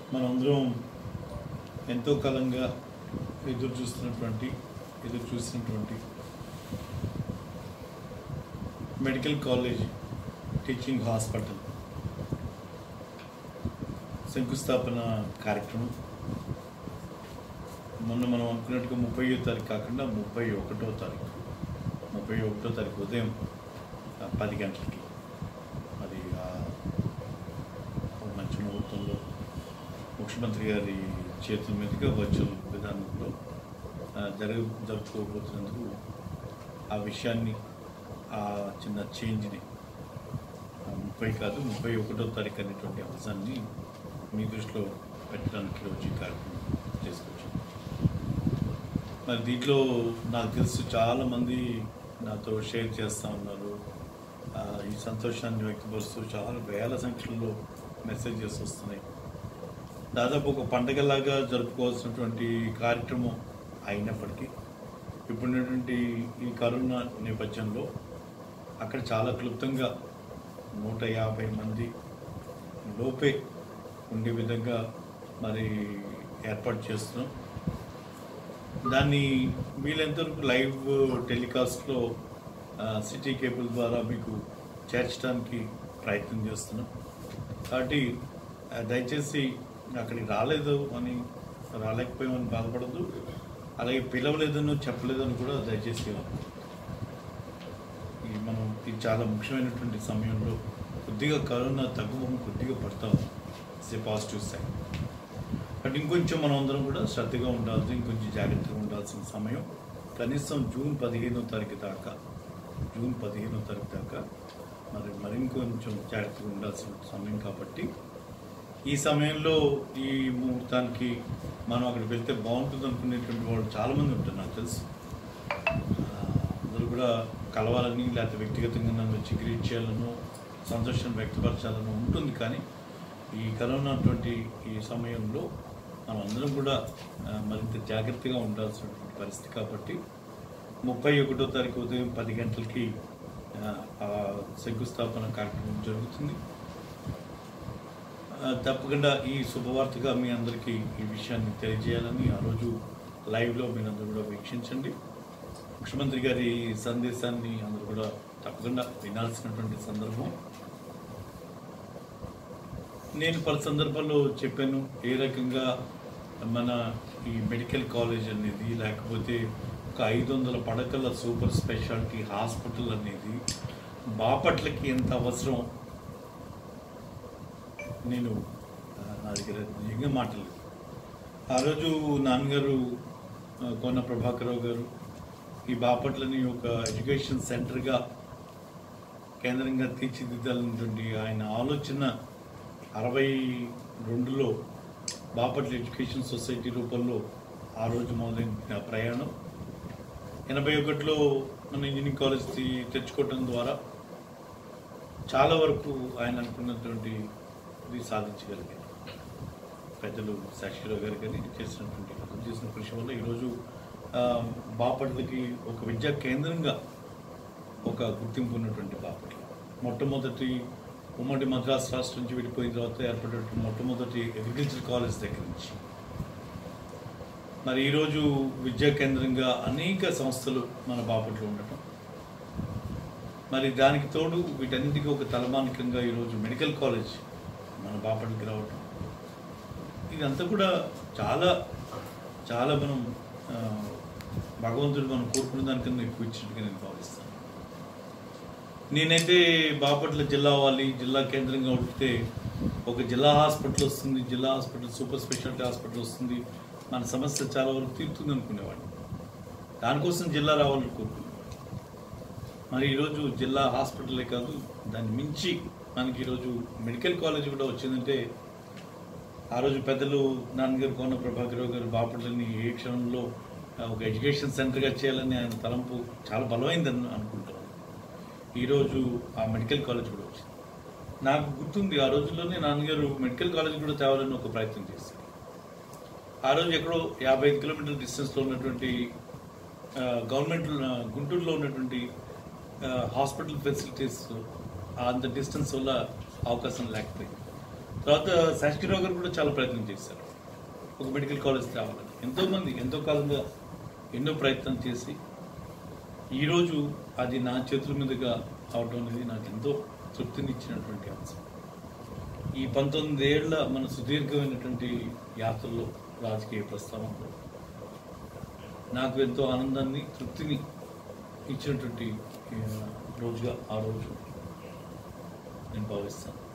మనందరం ఎంతో కాలంగా ఎదురు చూస్తున్నటువంటి ఎదురు చూసినటువంటి మెడికల్ కాలేజ్ టీచింగ్ హాస్పిటల్ శంకుస్థాపన కార్యక్రమం మొన్న మనం అనుకున్నట్టుగా ముప్పయో తారీఖు కాకుండా ముప్పై ఒకటో తారీఖు ముప్పై ఒకటో తారీఖు ఉదయం ఆ, పది గంటలకి అది ఆ, ఒక మంచి ముహూర్తంలో ముఖ్యమంత్రి గారి చేతుల మీదుగా వర్చువల్ విధానంలో ఆ, జరుగు జరుపుకోబోతున్నందుకు ఆ విషయాన్ని ఆ చిన్న చేంజ్ని ఆ, ముప్పై కాదు ముప్పై ఒకటో తారీఖు అనేటువంటి అంశాన్ని మీ దృష్టిలో పెట్టడానికి రోజు ఈ కార్యక్రమం చేసుకొచ్చాం మరి దీంట్లో నాకు తెలుసు చాలామంది నాతో షేర్ చేస్తూ ఉన్నారు ఆ, ఈ సంతోషాన్ని వ్యక్తపరుస్తూ చాలా వేల సంఖ్యలో మెసేజెస్ వస్తున్నాయి దాదాపు ఒక పండగలాగా జరుపుకోవాల్సినటువంటి కార్యక్రమం అయినప్పటికీ ఇప్పుడున్నటువంటి ఈ కరోనా నేపథ్యంలో అక్కడ చాలా క్లుప్తంగా నూట యాభై మంది లోపే ఉండే విధంగా మరి ఏర్పాటు చేస్తున్నాం దాన్ని వీలైనంతవరకు లైవ్ టెలికాస్ట్లో సిటీ కేబుల్ ద్వారా మీకు చేర్చడానికి ప్రయత్నం చేస్తున్నాం కాబట్టి ఆ, దయచేసి అక్కడికి రాలేదు అని రాలేకపోయామని బాధపడద్దు అలాగే పిలవలేదని చెప్పలేదని కూడా దయచేసి అనుకోవద్దు. ఈ మనం ఇది చాలా ముఖ్యమైనటువంటి సమయంలో కొద్దిగా కరోనా తగ్గుముఖం కొద్దిగా పడతాం it's a positive sign but ఇంకొంచెం మనం అందరం కూడా శ్రద్ధగా ఉండాల్సి ఇంకొంచెం జాగ్రత్తగా ఉండాల్సిన సమయం కనీసం జూన్ పదిహేనో తారీఖు దాకా జూన్ పదిహేనో తారీఖు దాకా మరి మరింకొంచెం జాగ్రత్తగా ఉండాల్సిన సమయం కాబట్టి ఈ సమయంలో ఈ ముహూర్తానికి మనం అక్కడికి వెళ్తే బాగుంటుంది అనుకునేటువంటి వాళ్ళు చాలామంది ఉంటారు నాకు తెలుసు ఆ, అందరూ కూడా కలవాలని లేకపోతే వ్యక్తిగతంగా నన్ను వచ్చి గ్రీట్ చేయాలనో సంతోషం వ్యక్తపరచాలనో ఉంటుంది కానీ ఈ కరోనా అటువంటి ఈ సమయంలో మనం అందరం కూడా ఆ, మరింత జాగ్రత్తగా ఉండాల్సినటువంటి పరిస్థితి కాబట్టి ముప్పై ఒకటో తారీఖు ఉదయం పది గంటలకి ఆ, ఆ శంకుస్థాపన కార్యక్రమం జరుగుతుంది ఆ, తప్పకుండా ఈ శుభవార్తగా మీ అందరికీ ఈ విషయాన్ని తెలియజేయాలని ఆ రోజు లైవ్లో మీరందరూ కూడా వీక్షించండి ముఖ్యమంత్రి గారి సందేశాన్ని అందరూ కూడా తప్పకుండా వినాల్సినటువంటి సందర్భం నేను పలు సందర్భాల్లో చెప్పాను ఏ రకంగా మన ఈ మెడికల్ కాలేజ్ అనేది లేకపోతే ఒక ఐదు వందల పడకల సూపర్ స్పెషాలిటీ హాస్పిటల్ అనేది బాపట్లకి ఎంత అవసరం నేను ఆ, నా దగ్గర నిజంగా మాటలు ఆ రోజు నాన్నగారు ఆ, కోన ప్రభాకరరావు గారు ఈ బాపట్లని ఒక ఎడ్యుకేషన్ సెంటర్గా కేంద్రంగా తీర్చిదిద్దాలన్నటువంటి ఆయన ఆలోచన అరవై రెండులో బాపట్ల ఎడ్యుకేషన్ సొసైటీ రూపంలో ఆ రోజు మొదలైన ప్రయాణం ఎనభై ఒకటిలో మన ఇంజనీరింగ్ కాలేజ్ తీ- తెచ్చుకోవటం ద్వారా చాలా వరకు ఆయన అనుకున్నటువంటి ఇది సాధించగలిగారు పెద్దలు సాక్షిరావు గారు కానీ చేసినటువంటి అతను చేసిన కృషి వల్ల ఈరోజు ఆ, బాపట్లకి ఒక విద్యా కేంద్రంగా ఒక గుర్తింపు ఉన్నటువంటి బాపట్ల మొట్టమొదటి ఉమ్మడి మద్రాసు రాష్ట్రం నుంచి విడిపోయిన తర్వాత ఏర్పడినటువంటి మొట్టమొదటి అగ్రికల్చర్ కాలేజ్ దగ్గర నుంచి మరి ఈరోజు విద్యా కేంద్రంగా అనేక సంస్థలు మన బాపట్లో ఉండటం మరి దానికి తోడు వీటన్నిటికీ ఒక తలమానికంగా ఈరోజు మెడికల్ కాలేజ్ మన బాపట్లకి రావటం ఇదంతా కూడా చాలా చాలా మనం ఆ, భగవంతుడు మనం కోరుకున్న దానికన్నా ఎక్కువ ఇచ్చినట్టుగా నేను భావిస్తాను నేనైతే బాపట్ల జిల్లా అవ్వాలి జిల్లా కేంద్రంగా ఉంటే ఒక జిల్లా హాస్పిటల్ వస్తుంది జిల్లా హాస్పిటల్ సూపర్ స్పెషాలిటీ హాస్పిటల్ వస్తుంది మన సమస్య చాలా వరకు తీరుతుంది అనుకునేవాడిని దానికోసం జిల్లా రావాలని కోరుకునేవాడిని మరి ఈరోజు జిల్లా హాస్పిటలే కాదు దాన్ని మించి మనకి ఈరోజు మెడికల్ కాలేజ్ కూడా వచ్చిందంటే ఆ రోజు పెద్దలు నాన్నగారు కోన ప్రభాకరరావు గారు బాపట్లని ఏ క్షణంలో ఆ, ఒక ఎడ్యుకేషన్ సెంటర్గా చేయాలని ఆయన తలంపు చాలా బలమైందని అనుకుంటాను ఈరోజు ఆ మెడికల్ కాలేజ్ కూడా వచ్చింది నాకు గుర్తుంది ఆ రోజుల్లోనే నాన్నగారు మెడికల్ కాలేజ్ కూడా తేవాలని ఒక ప్రయత్నం చేశారు ఆ రోజు ఎక్కడో యాభై ఐదు కిలోమీటర్ల డిస్టెన్స్లో ఉన్నటువంటి ఆ, గవర్నమెంట్ ఆ, గుంటూరులో ఉన్నటువంటి ఆ, హాస్పిటల్ ఫెసిలిటీస్ అంత డిస్టెన్స్ వల్ల అవకాశం లేకపోయింది తర్వాత శాస్త్రిరావు గారు కూడా చాలా ప్రయత్నం చేశారు ఒక మెడికల్ కాలేజ్ తేవాలని ఎంతోమంది ఎంతో కాలంగా ఎన్నో ప్రయత్నం చేసి ఈరోజు అది నా చేతుల మీదుగా అవడం అనేది నాకు ఎంతో తృప్తినిచ్చినటువంటి అంశం ఈ పంతొమ్మిది ఏళ్ల మన సుదీర్ఘమైనటువంటి యాత్రలో రాజకీయ ప్రస్థానంలో నాకు ఎంతో ఆనందాన్ని తృప్తిని ఇచ్చినటువంటి ఆ, రోజుగా ఆ రోజు నేను భావిస్తాను